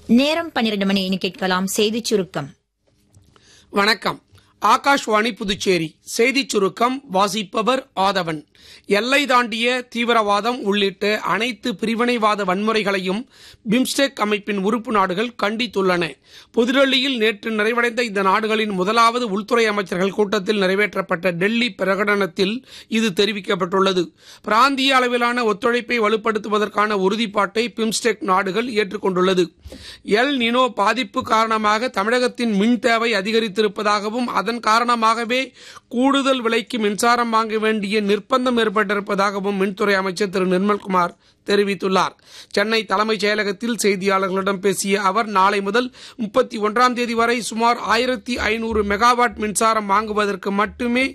நேரம் பன்னிரண்டு மணி இனி கேட்கலாம் செய்திச் சுருக்கம் வணக்கம் ஆகாஷ்வாணி புதுச்சேரி செய்திச் சுருக்கம் வாசிப்பவர் ஆதவன் எல்லை தாண்டிய தீவிரவாதம் உள்ளிட்ட அனைத்து பிரிவினைவாத வன்முறைகளையும் பிம்ஸ்டெக் அமைப்பின் உறுப்பு நாடுகள் கண்டித்துள்ளன புதுடெல்லியில் நேற்று நிறைவடைந்த இந்த நாடுகளின் முதலாவது உள்துறை அமைச்சர்கள் கூட்டத்தில் நிறைவேற்றப்பட்ட டெல்லி பிரகடனத்தில் இது தெரிவிக்கப்பட்டுள்ளது பிராந்திய அளவிலான ஒத்துழைப்பை வலுப்படுத்துவதற்கான உறுதிப்பாட்டை பிம்ஸ்டெக் நாடுகள் ஏற்றுக்கொண்டுள்ளது எல் நினோ பாதிப்பு காரணமாக தமிழகத்தின் மின் தேவை அதிகரித்திருப்பதாகவும் அதன் காரணமாகவே கூடுதல் விலைக்கு மின்சாரம் வாங்க வேண்டிய நிர்பந்தம் ஏற்பட்டிருப்பதாகவும் மின்துறை அமைச்சர் திரு நிர்மல்குமார் தெரிவித்துள்ளார் சென்னை தலைமைச் செயலகத்தில் செய்தியாளர்களிடம் பேசிய அவர் நாளை முதல் முப்பத்தி ஒன்றாம் தேதி வரை சுமார் ஆயிரத்தி ஐநூறு மெகாவாட் மின்சாரம் வாங்குவதற்கு மட்டுமே